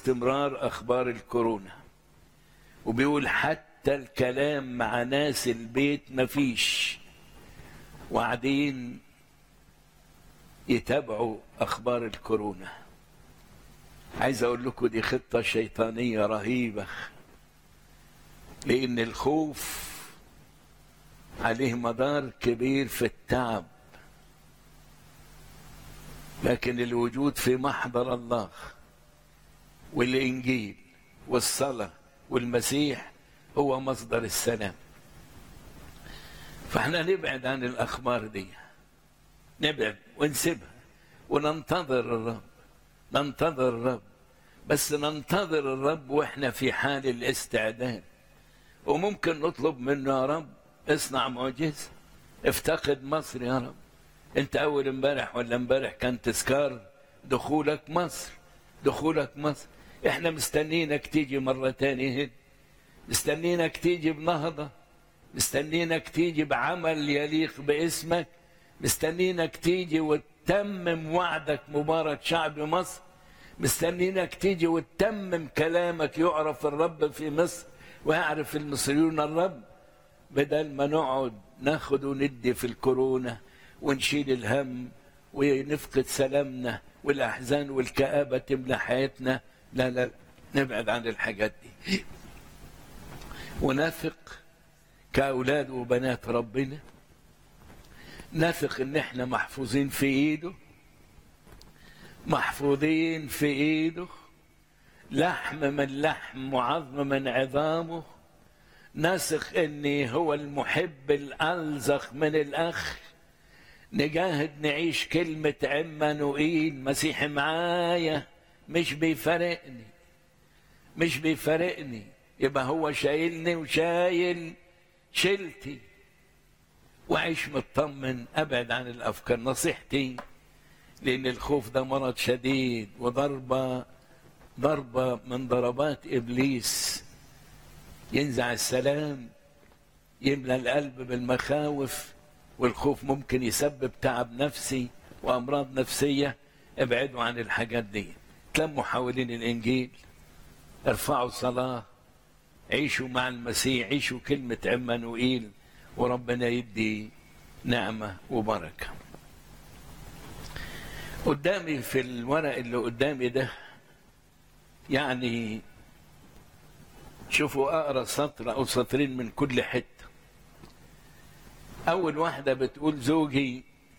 باستمرار اخبار الكورونا وبيقول حتى الكلام مع ناس البيت مفيش وقاعدين يتابعوا اخبار الكورونا عايز اقول لكم دي خطه شيطانيه رهيبه لان الخوف عليه مدار كبير في التعب لكن الوجود في محضر الله والانجيل والصلاه والمسيح هو مصدر السلام فاحنا نبعد عن الاخبار دي نبعد ونسيبها وننتظر الرب ننتظر الرب بس ننتظر الرب واحنا في حال الاستعداد وممكن نطلب منه يا رب اصنع معجزه افتقد مصر يا رب انت اول امبارح ولا امبارح كان تذكار دخولك مصر دخولك مصر احنا مستنينك تيجي مرة تانية هنا مستنينك تيجي بنهضة مستنينك تيجي بعمل يليق باسمك مستنينك تيجي وتتمم وعدك مبارك شعب مصر مستنينك تيجي وتتمم كلامك يعرف الرب في مصر ويعرف المصريون الرب بدل ما نقعد ناخد وندي في الكورونا ونشيل الهم ونفقد سلامنا والاحزان والكآبة تملى حياتنا لا لا نبعد عن الحاجات دي ونثق كأولاد وبنات ربنا نثق ان احنا محفوظين في ايده محفوظين في ايده لحم من لحم وعظم من عظامه نثق اني هو المحب الالزق من الاخ نجاهد نعيش كلمة عمانوئيل مسيحي معايا مش بيفارقني مش بيفارقني يبقى هو شايلني وشايل شيلتي وعيش مطمن ابعد عن الافكار نصيحتي لان الخوف ده مرض شديد وضربه ضربه من ضربات ابليس ينزع السلام يملى القلب بالمخاوف والخوف ممكن يسبب تعب نفسي وامراض نفسيه ابعدوا عن الحاجات دي تلموا حوالين الانجيل ارفعوا صلاه عيشوا مع المسيح عيشوا كلمه عمانوئيل وربنا يدي نعمه وبركه قدامي في الورق اللي قدامي ده يعني شوفوا اقرا سطر او سطرين من كل حته اول واحده بتقول زوجي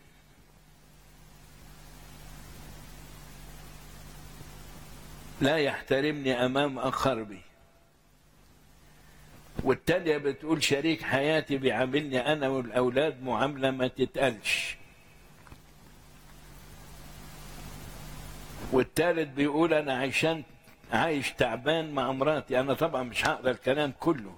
لا يحترمني امام اقربي والتانية بتقول شريك حياتي بيعاملني انا والاولاد معامله ما تتقالش والتالت بيقول انا عشان عايش تعبان مع مراتي انا طبعا مش هقرا الكلام كله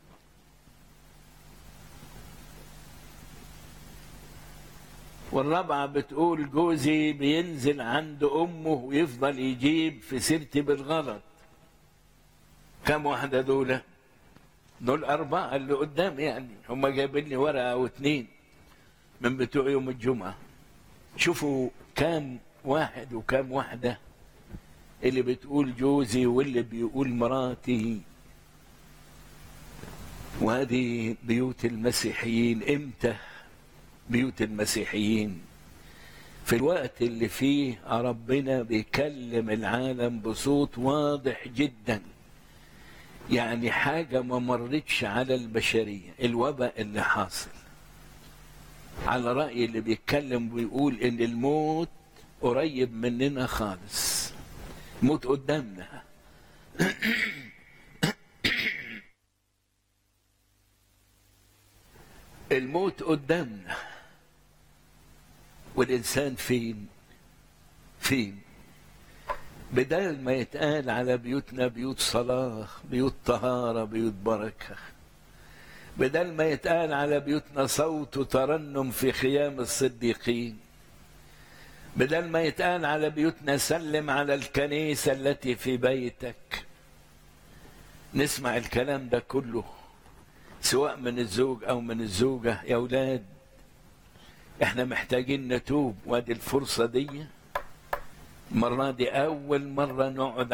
والرابعة بتقول جوزي بينزل عند أمه ويفضل يجيب في سيرتي بالغلط كم واحدة دول دول أربعة اللي قدام يعني هم جايبين لي ورقة أو اتنين من بتوع يوم الجمعة شوفوا كام واحد وكام واحدة اللي بتقول جوزي واللي بيقول مراتي وهذه بيوت المسيحيين امتى بيوت المسيحيين في الوقت اللي فيه ربنا بيكلم العالم بصوت واضح جدا يعني حاجة ما مرتش على البشرية الوباء اللي حاصل على رأي اللي بيتكلم ويقول إن الموت قريب مننا خالص موت قدامنا الموت قدامنا والإنسان فين فين بدل ما يتقال على بيوتنا بيوت صلاة بيوت طهارة بيوت بركة بدل ما يتقال على بيوتنا صوت ترنم في خيام الصديقين بدل ما يتقال على بيوتنا سلم على الكنيسة التي في بيتك نسمع الكلام ده كله سواء من الزوج او من الزوجه يا اولاد احنا محتاجين نتوب وادي الفرصه دي المره دي اول مره نقعد